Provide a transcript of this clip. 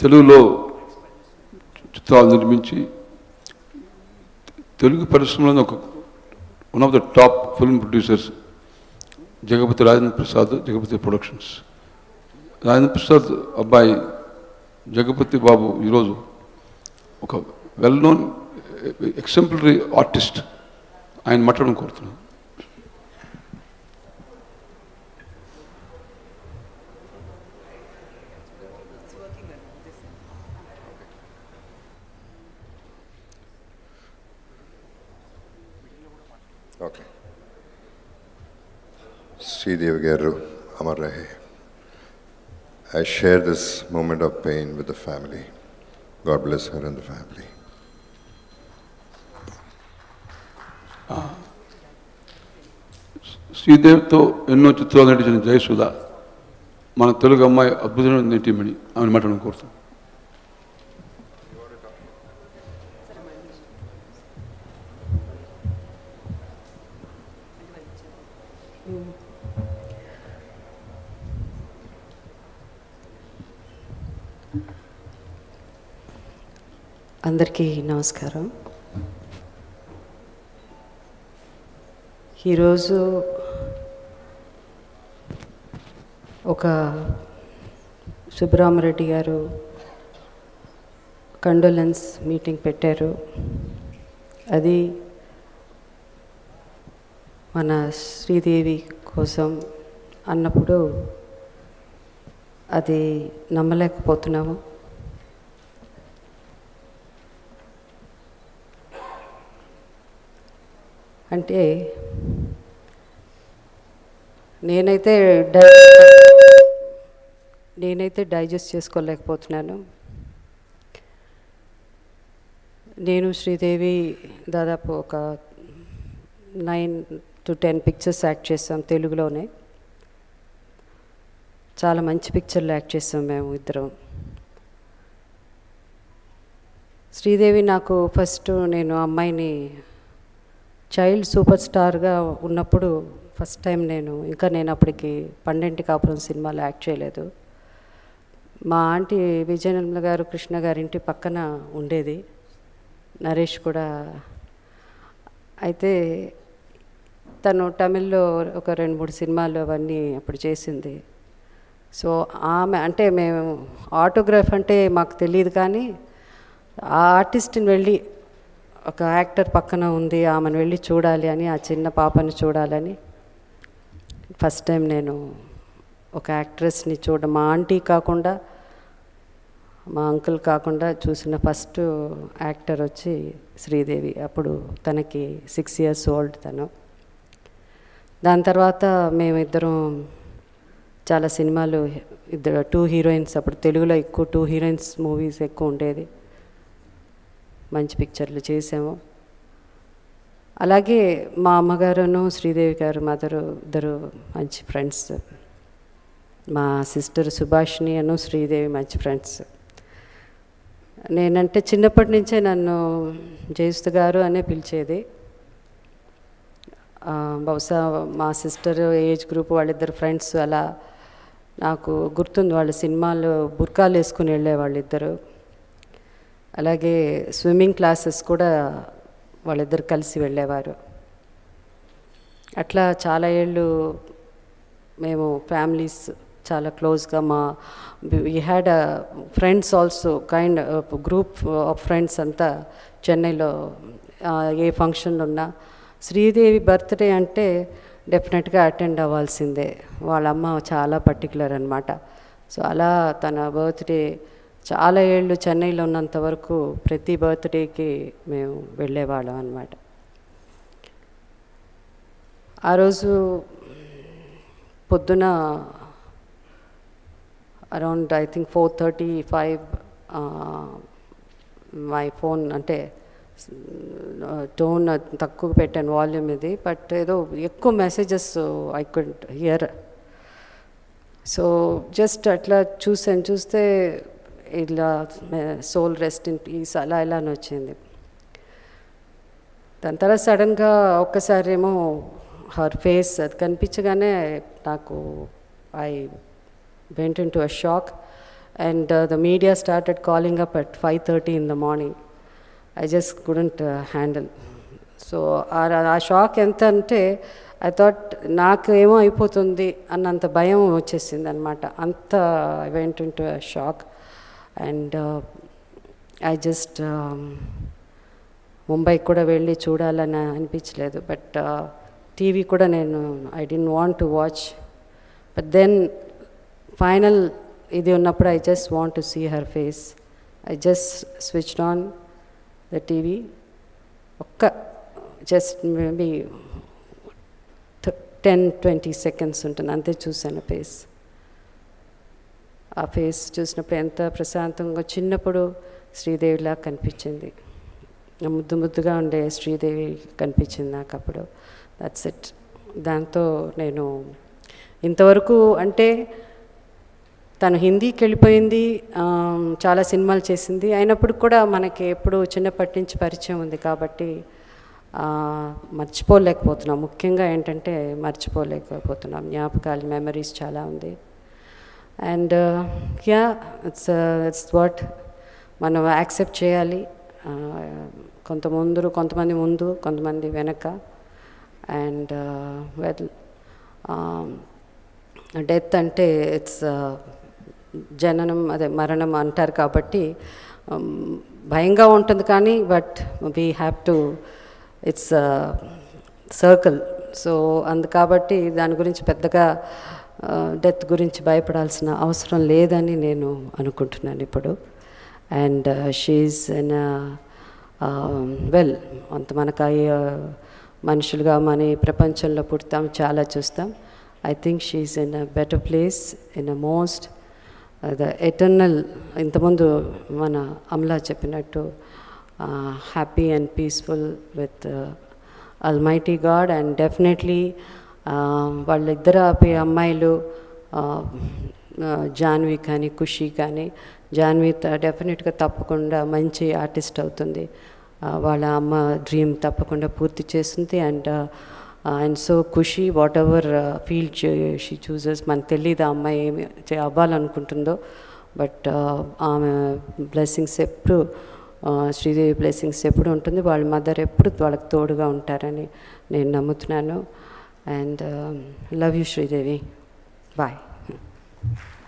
తెలుగులో చిత్రాలు నిర్మించి తెలుగు పరిశ్రమలో ఒక one of the top film producers Jagapathi Rajendra Prasad Jagapathi productions Rajendra Prasad అబ్బాయి జగపతి బాబు ఈరోజు ఒక వెల్ నోన్ ఎక్సెంప్లరీ ఆర్టిస్ట్ ఆయన మాట్లాడడం కోరుతున్నాను ఓకే శ్రీదేవి గారు అమర్ రహే I share this moment of pain with the family God bless her and the family శ్రీదేవితో ఎన్నో చిత్రాలు నటించిన జయసుధ మన తెలుగు అమ్మాయి అద్భుతమైన నటీమణి ఆమెను మాట్లాడడం కోరుతాం అందరికీ నమస్కారం ఈరోజు ఒక సుబ్బరామరెడ్డి గారు కండోలెన్స్ మీటింగ్ పెట్టారు అది మన శ్రీదేవి కోసం అన్నప్పుడు అది నమ్మలేకపోతున్నాము అంటే నేనైతే డై నేనైతే డైజెస్ట్ చేసుకోలేకపోతున్నాను నేను శ్రీదేవి దాదాపు ఒక nine to ten pictures act చేసాం తెలుగులోనే చాలా మంచి పిక్చర్లు యాక్ట్ చేసాం మేము ఇద్దరం శ్రీదేవి నాకు ఫస్ట్ నేను అమ్మాయిని చైల్డ్ సూపర్ స్టార్గా ఉన్నప్పుడు ఫస్ట్ టైం నేను ఇంకా నేను అప్పటికి పన్నెంటి కాపురం సినిమాలో యాక్ట్ చేయలేదు మా ఆంటీ విజయనిర్మల గారు కృష్ణ గారి ఇంటి పక్కన ఉండేది నరేష్ కూడా అయితే తను తమిళ్లో ఒక రెండు మూడు సినిమాలు అవన్నీ అప్పుడు చేసింది సో ఆమె అంటే మేము ఆటోగ్రాఫ్ అంటే మాకు తెలియదు కానీ ఆ ఆర్టిస్ట్ని వెళ్ళి ఒక యాక్టర్ పక్కన ఉంది ఆమెను వెళ్ళి చూడాలి అని ఆ చిన్న పాపని చూడాలని ఫస్ట్ టైం నేను ఒక యాక్ట్రెస్ని చూడ మా ఆంటీ కాకుండా మా అంకుల్ కాకుండా చూసిన ఫస్ట్ యాక్టర్ వచ్చి శ్రీదేవి అప్పుడు తనకి సిక్స్ ఇయర్స్ ఓల్డ్ తను దాని తర్వాత మేమిద్దరం చాలా సినిమాలు ఇద్దరు టూ హీరోయిన్స్ అప్పుడు తెలుగులో ఎక్కువ టూ హీరోయిన్స్ మూవీస్ ఎక్కువ ఉండేది మంచి పిక్చర్లు చేసాము అలాగే మా అమ్మగారును శ్రీదేవి గారు మదరు ఇద్దరు మంచి ఫ్రెండ్స్ మా సిస్టర్ సుభాష్ని అను శ్రీదేవి మంచి ఫ్రెండ్స్ నేనంటే చిన్నప్పటి నుంచే నన్ను జయస్తు గారు అనే పిలిచేది ఆ, బహుశా మా సిస్టర్ ఏజ్ గ్రూప్ వాళ్ళిద్దరు ఫ్రెండ్స్ అలా నాకు గుర్తుంది వాళ్ళ సినిమాలు బుర్కాలు వేసుకుని వెళ్ళే వాళ్ళిద్దరు అలాగే స్విమ్మింగ్ క్లాసెస్ కూడా వాళ్ళిద్దరు కలిసి వెళ్ళేవారు అట్లా చాలా ఏళ్ళు మేము ఫ్యామిలీస్ చాలా క్లోజ్గా మా we had friends also kind group of friends అంతా చెన్నైలో ఆ, ఏ ఫంక్షన్ ఉన్నా శ్రీదేవి బర్త్డే అంటే డెఫినెట్గా అటెండ్ అవ్వాల్సిందే వాళ్ళ అమ్మ చాలా పర్టికులర్ అనమాట సో అలా తన బర్త్డే చాలా ఏళ్ళు చెన్నైలో ఉన్నంత వరకు ప్రతి బర్త్డేకి మేము వెళ్ళేవాళ్ళం అనమాట ఆ రోజు పొద్దున around I think four thirty five my phone అంటే టోన్ తక్కువ పెట్టాను వాల్యూమ్ ఇది బట్ ఏదో ఎక్కువ messages I could hear so just అట్లా చూసాను చూస్తే ఇలా సోల్ రెస్ట్ ఇన్ పీస్ అలా ఇలా అని వచ్చింది దాని తర్వాత సడన్గా ఒక్కసారేమో హర్ ఫేస్ అది కనిపించగానే నాకు I went into a shock and uh, the media started calling up at 5.30 in the morning. I just couldn't uh, handle. So uh uh shock ఎంత అంటే ఐ థాట్ నాకు ఏమో అయిపోతుంది అన్నంత భయం వచ్చేసింది అనమాట అంత I went into shock and I just ముంబైకి కూడా వెళ్ళి చూడాలని అనిపించలేదు బట్ టీవీ కూడా నేను I didn't want to watch but then final ఇది ఉన్నప్పుడు I just want to see her face I just switched on the TV ఒక్క just maybe ten twenty seconds ఉంటుంది అంతే చూశాను ఫేస్ ఆ ఫేస్ చూసినప్పుడు ఎంత ప్రశాంతంగా చిన్నప్పుడు శ్రీదేవిలా కనిపించింది ముద్దు ముద్దుగా ఉండే శ్రీదేవి కనిపించింది నాకు అప్పుడు దట్స్ ఇట్ దాంతో నేను ఇంతవరకు అంటే తను హిందీకి వెళ్ళిపోయింది ఆ, చాలా సినిమాలు చేసింది అయినప్పుడు కూడా మనకి ఎప్పుడు చిన్నప్పటి నుంచి పరిచయం ఉంది కాబట్టి ఆ, మర్చిపోలేకపోతున్నాం ముఖ్యంగా ఏంటంటే మర్చిపోలేకపోతున్నాం జ్ఞాపకాలు మెమరీస్ చాలా ఉంది and yeah it's it's what మనం యాక్సెప్ట్ చేయాలి ఆ, కొంత ముందు కొంతమంది ముందు కొంతమంది వెనక అండ్ వెల్ డెత్ అంటే ఇట్స్ జననం అదే మరణం అంటారు కాబట్టి um, భయంగా ఉంటుంది కానీ but we have to it's circle so అందు కాబట్టి దాని గురించి పెద్దగా డెత్ గురించి భయపడాల్సిన అవసరం లేదని నేను అనుకుంటున్నాను ఇప్పుడు అండ్ షీఈస్ ఇన్ వెల్ అంత మనకు అయ్యే మనుషులుగా మన ఈ ప్రపంచంలో పుడతాం చాలా చూస్తాం I think she is in a better place in a most the eternal ఇంతకుముందు మన అమలా చెప్పినట్టు happy and peaceful with almighty God and definitely వాళ్ళిద్దరు ఆపే అమ్మాయిలు uh, uh, జాన్వి కానీ ఖుషి కానీ జాన్వి డెఫినెట్గా తప్పకుండా మంచి ఆర్టిస్ట్ అవుతుంది Uh, వాళ్ళ అమ్మ డ్రీమ్ తప్పకుండా పూర్తి చేస్తుంది and and so Khushi whatever field she chooses మనకు తెలియదు ఆ అమ్మాయి ఏమి చే- అవ్వాలనుకుంటుందో బట్ ఆమె బ్లెస్సింగ్స్ ఎప్పుడు uh, శ్రీదేవి బ్లెస్సింగ్స్ ఎప్పుడు ఉంటుంది వాళ్ళ మదర్ ఎప్పుడు వాళ్ళకి తోడుగా ఉంటారని నేను నమ్ముతున్నాను and love you Sridevi bye